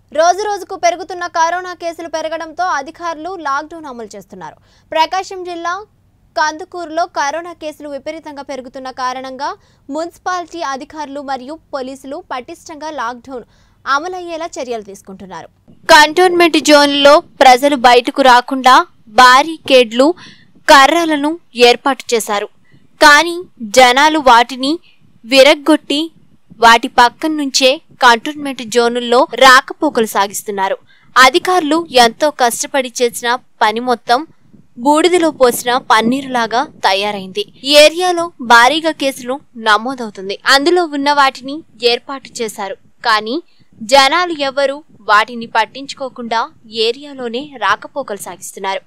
రోజు రోజుకు పెరుగుతున్న కరోనా కేసులు పెరగడంతో అధికారులు లాక్డౌన్ అమలు చేస్తున్నారు ప్రకాశం జిల్లా కందుకూరులో కరోనా కేసులు విపరీతంగా పెరుగుతున్న కారణంగా మున్సిపాలిటీ అధికారులు మరియు పోలీసులు పటిష్టంగా లాక్డౌన్ అమలయ్యేలా చర్యలు తీసుకుంటున్నారు కంటోన్మెంట్ జోన్లో ప్రజలు బయటకు రాకుండా బారికేడ్లు కర్రలను ఏర్పాటు చేశారు కానీ జనాలు వాటిని విరగ్గొట్టి వాటి పక్కన నుంచే కంటోన్మెంట్ జోనుల్లో రాకపోకలు సాగిస్తున్నారు అధికారులు ఎంతో కష్టపడి చేసిన పని మొత్తం బూడిదలో పోసిన పన్నీరులాగా తయారైంది ఈ ఏరియాలో భారీగా కేసులు నమోదవుతుంది అందులో ఉన్న వాటిని ఏర్పాటు చేశారు కానీ జనాలు ఎవరు వాటిని పట్టించుకోకుండా ఏరియాలోనే రాకపోకలు సాగిస్తున్నారు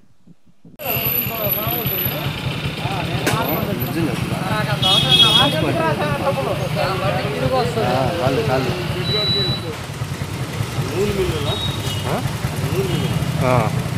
కాళ్ళు కాళ్ళు ఆ.